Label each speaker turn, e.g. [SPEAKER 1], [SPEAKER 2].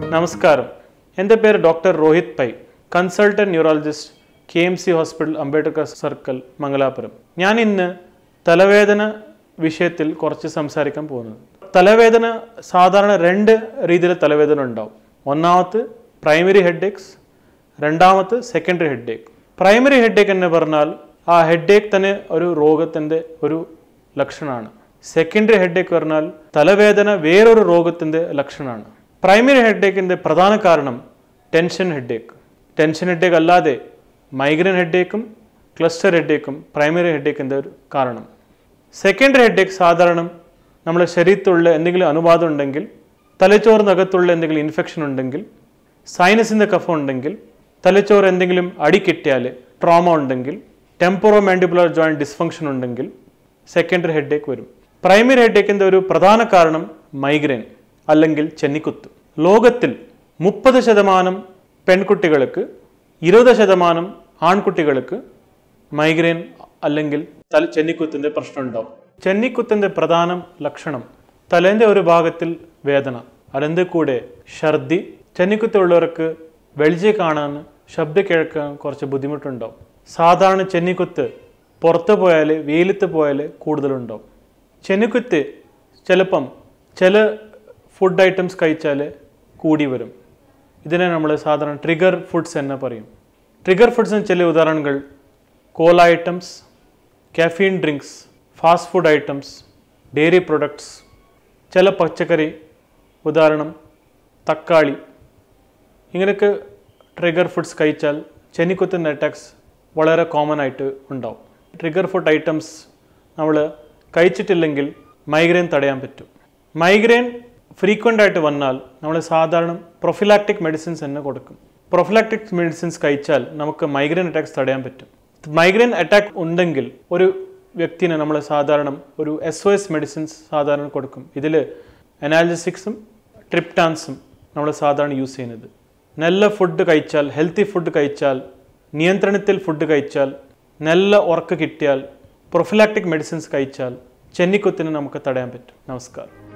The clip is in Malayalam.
[SPEAKER 1] നമസ്കാരം എൻ്റെ പേര് doctor Rohit Pai consultant neurologist K M C hospital Ambedkar circle Mangalapuram ഞാൻ ഇന്ന് തലവേദന വിഷയത്തിൽ കുറച്ച് സംസാരിക്കാൻ പോകുന്നത് തലവേദന സാധാരണ രണ്ട് രീതിയിൽ തലവേദന ഉണ്ടാവും ഒന്നാമത് പ്രൈമറി ഹെഡേക്സ് രണ്ടാമത് സെക്കൻഡറി ഹെഡേക്ക് പ്രൈമറി ഹെഡേക്ക് എന്ന് പറഞ്ഞാൽ ആ ഹെഡേക്ക് തന്നെ ഒരു രോഗത്തിൻ്റെ ഒരു ലക്ഷണമാണ് സെക്കൻഡറി ഹെഡേക്ക് പറഞ്ഞാൽ തലവേദന വേറൊരു രോഗത്തിൻ്റെ ലക്ഷണമാണ് പ്രൈമറി ഹെഡേക്കിൻ്റെ പ്രധാന കാരണം ടെൻഷൻ ഹെഡേക്ക് ടെൻഷൻ ഹെഡേക്ക് അല്ലാതെ മൈഗ്രെയിൻ ഹെഡേക്കും ക്ലസ്റ്റർ ഹെഡേക്കും പ്രൈമറി ഹെഡേക്കിൻ്റെ ഒരു കാരണം സെക്കൻഡറി ഹെഡേക്ക് സാധാരണ നമ്മുടെ ശരീരത്തിലുള്ള എന്തെങ്കിലും അനുവാദം ഉണ്ടെങ്കിൽ തലച്ചോറിനകത്തുള്ള എന്തെങ്കിലും ഇൻഫെക്ഷൻ ഉണ്ടെങ്കിൽ സൈനസിൻ്റെ കഫം ഉണ്ടെങ്കിൽ തലച്ചോറ് എന്തെങ്കിലും അടിക്കിട്ടിയാൽ ട്രോമ ഉണ്ടെങ്കിൽ ടെമ്പറോ മാൻഡിബുലർ ജോയിൻറ്റ് ഡിസ്ഫങ്ഷൻ ഉണ്ടെങ്കിൽ സെക്കൻഡറി ഹെഡേക്ക് വരും പ്രൈമറി ഹെഡേക്കിൻ്റെ ഒരു പ്രധാന കാരണം മൈഗ്രെയിൻ അല്ലെങ്കിൽ ചെന്നിക്കുത്ത് ലോകത്തിൽ മുപ്പത് ശതമാനം പെൺകുട്ടികൾക്ക് ഇരുപത് ശതമാനം ആൺകുട്ടികൾക്ക് മൈഗ്രെയിൻ അല്ലെങ്കിൽ തല ചെന്നിക്കുത്തിൻ്റെ പ്രശ്നം ഉണ്ടാവും ചെന്നിക്കുത്തിൻ്റെ പ്രധാന ലക്ഷണം തലേൻ്റെ ഒരു ഭാഗത്തിൽ വേദന അതിൻ്റെ കൂടെ ഛർദി ചെന്നിക്കുത്തുള്ളവർക്ക് വെളിച്ചം കാണാൻ ശബ്ദം കേൾക്കാൻ കുറച്ച് ബുദ്ധിമുട്ടുണ്ടാവും സാധാരണ ചെന്നിക്കുത്ത് പുറത്ത് പോയാൽ വെയിലത്ത് പോയാൽ കൂടുതലുണ്ടാവും ചെന്നിക്കുത്ത് ചിലപ്പം ചില ഫുഡ് ഐറ്റംസ് കഴിച്ചാൽ കൂടി വരും ഇതിനെ നമ്മൾ സാധാരണ ട്രിഗർ ഫുഡ്സ് എന്ന് പറയും ട്രിഗർ ഫുഡ്സിന് ചില ഉദാഹരണങ്ങൾ cola items caffeine drinks fast food items dairy products ചില പച്ചക്കറി ഉദാഹരണം തക്കാളി ഇങ്ങനെയൊക്കെ ട്രിഗർ ഫുഡ്സ് കഴിച്ചാൽ ചെന്നിക്കുത്തിൻ്റെ അറ്റാക്സ് വളരെ കോമൺ ആയിട്ട് ഉണ്ടാവും ട്രിഗർ ഫുഡ് ഐറ്റംസ് നമ്മൾ കഴിച്ചിട്ടില്ലെങ്കിൽ മൈഗ്രെയിൻ തടയാൻ പറ്റും മൈഗ്രെയിൻ ഫ്രീക്വൻ്റ് ആയിട്ട് വന്നാൽ നമ്മൾ സാധാരണ പ്രൊഫിലാക്റ്റിക് മെഡിസിൻസ് തന്നെ കൊടുക്കും പ്രൊഫിലാക്റ്റിക് മെഡിസിൻസ് കഴിച്ചാൽ നമുക്ക് മൈഗ്രെയിൻ അറ്റാക്സ് തടയാൻ പറ്റും മൈഗ്രെയിൻ അറ്റാക്ക് ഉണ്ടെങ്കിൽ ഒരു വ്യക്തിനെ നമ്മൾ സാധാരണ ഒരു എസ് ഒ എസ് മെഡിസിൻസ് സാധാരണ കൊടുക്കും ഇതിൽ അനാൽജസിക്സും ട്രിപ്റ്റാൻസും നമ്മൾ സാധാരണ യൂസ് ചെയ്യുന്നത് നല്ല ഫുഡ് കഴിച്ചാൽ ഹെൽത്തി ഫുഡ് കഴിച്ചാൽ നിയന്ത്രണത്തിൽ ഫുഡ് കഴിച്ചാൽ നല്ല ഉറക്ക് കിട്ടിയാൽ പ്രൊഫിലാക്റ്റിക് മെഡിസിൻസ് കഴിച്ചാൽ ചെന്നിക്കുത്തിന് നമുക്ക് തടയാൻ പറ്റും നമസ്കാരം